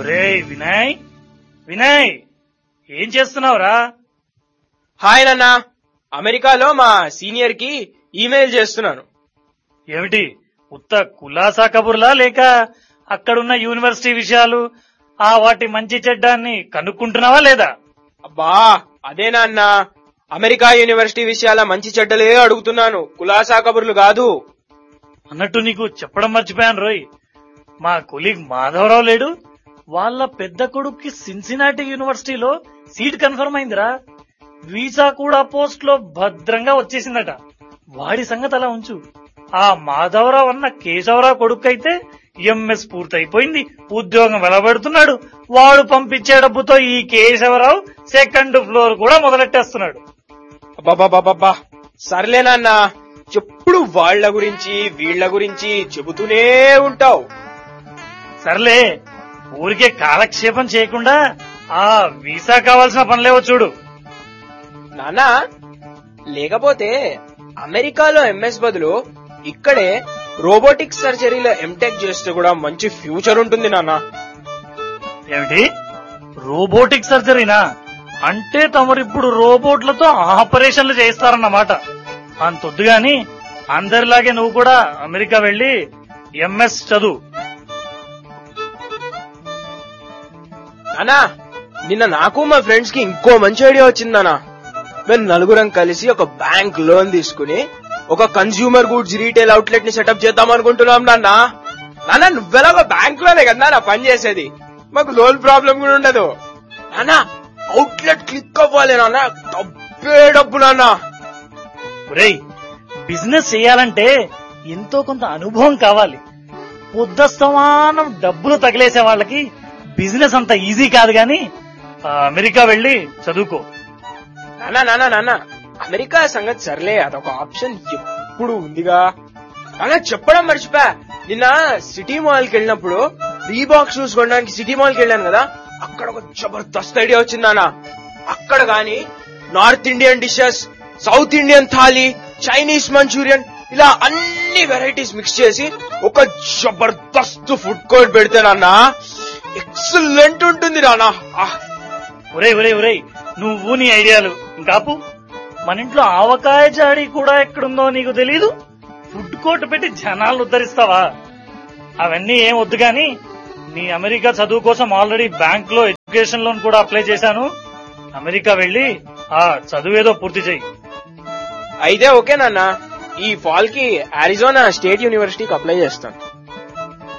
ఒరేయ్ వినయ్ వినయ్ ఏం చేస్తున్నావురా హాయ్ నాన్న అమెరికాలో మా సీనియర్ కి ఈమెయిల్ చేస్తున్నాను ఏమిటి ఉత్త కులాసా కబుర్లా లేక అక్కడున్న యూనివర్సిటీ విషయాలు ఆ వాటి మంచి చెడ్డాన్ని కనుక్కుంటున్నావా లేదా అబ్బా అదే నాన్న అమెరికా యూనివర్సిటీ విషయాల మంచి చెడ్డలే అడుగుతున్నాను కులాసా కబుర్లు కాదు అన్నట్టు నీకు చెప్పడం మర్చిపోయాను రోయ్ మా కొలీగ్ మాధవరావు లేడు వాళ్ళ పెద్ద కొడుక్కి సిన్సినాటి యూనివర్సిటీలో సీట్ కన్ఫర్మ్ అయిందిరా వీసా కూడా పోస్ట్ లో భద్రంగా వచ్చేసిందట వాడి సంగతి అలా ఉంచు ఆ మాధవరావు అన్న కేశవరావు కొడుకైతే ఎంఎస్ పూర్తయిపోయింది ఉద్యోగం వెలబెడుతున్నాడు వాడు పంపించే డబ్బుతో ఈ కేశవరావు సెకండ్ ఫ్లోర్ కూడా మొదలెట్టేస్తున్నాడు అబ్బాబాబాబా సర్లే నాన్న ఎప్పుడు వాళ్ళ గురించి వీళ్ళ గురించి చెబుతూనే ఉంటావు సర్లే ఊరికే కాలక్షేపం చేయకుండా ఆ వీసా కావాల్సిన పనులేవో చూడు నానా లేకపోతే అమెరికాలో ఎంఎస్ బదులు ఇక్కడే రోబోటిక్స్ సర్జరీలో ఎంటెక్ చేస్తే కూడా మంచి ఫ్యూచర్ ఉంటుంది నాన్న ఏమిటి రోబోటిక్ సర్జరీనా అంటే తమరిప్పుడు రోబోట్లతో ఆపరేషన్లు చేస్తారన్నమాట అంతొద్దు గాని అందరిలాగే నువ్వు కూడా అమెరికా వెళ్లి ఎంఎస్ చదువు నానా నిన్న నాకు మా ఫ్రెండ్స్ కి ఇంకో మంచి ఐడియా వచ్చింది నానా మేము నలుగురం కలిసి ఒక బ్యాంక్ లోన్ తీసుకుని ఒక కన్స్యూమర్ గూడ్స్ రీటైల్ అవుట్లెట్ ని సెటప్ చేద్దాం అనుకుంటున్నాం నాన్న నాన్న నువ్వెలాగో బ్యాంక్ లోనే కదా నా పని చేసేది మాకు లోన్ ప్రాబ్లం కూడా ఉండదు నాన్న అవుట్లెట్ క్లిక్ అవ్వాలి నాన్న డబ్బే డబ్బు నాన్న ఒరేయ్ బిజినెస్ చేయాలంటే ఎంతో కొంత అనుభవం కావాలి పొద్దస్తమానం డబ్బులు తగిలేసే వాళ్ళకి బిజినెస్ అంత ఈజీ కాదు గాని ఆ, అమెరికా వెళ్లి చదువుకో నాన్న నాన్న నాన్న అమెరికా సంగతి సర్లే అదొక ఆప్షన్ ఎప్పుడు ఉందిగా నాన్న చెప్పడం మర్చిపోయా నిన్న సిటీ మాల్ కి వెళ్ళినప్పుడు రీబాక్ షూస్ కొనడానికి సిటీ మాల్ కి వెళ్ళాను కదా అక్కడ ఒక జబర్దస్త్ ఐడియా వచ్చింది నాన్న అక్కడ గాని north Indian dishes south Indian thali Chinese Manchurian ఇలా అన్ని వెరైటీస్ మిక్స్ చేసి ఒక జబర్దస్త్ ఫుడ్ కోర్ట్ పెడితే నాన్న ఎక్సలెంట్ ఉంటుంది నాన్న ఆహ్ ఒరేయ్ ఒరేయ్ ఒరేయ్ నువ్వు నీ ఐడియాలు ఇంకాపు మన ఇంట్లో ఆవకాయ జాడి కూడా ఎక్కడుందో నీకు తెలీదు ఫుడ్ కోర్ట్ పెట్టి జనాలను ఉద్ధరిస్తావా అవన్నీ ఏం వద్దు గాని నీ అమెరికా చదువు కోసం ఆల్రెడీ బ్యాంక్ లో ఎడ్యుకేషన్ లోన్ కూడా అప్లై చేశాను అమెరికా వెళ్లి ఆ చదువు ఏదో పూర్తి చెయ్యి అయితే ఓకే నాన్న ఈ ఫాల్ కి అరిజోనా స్టేట్ యూనివర్సిటీకి అప్లై చేస్తాను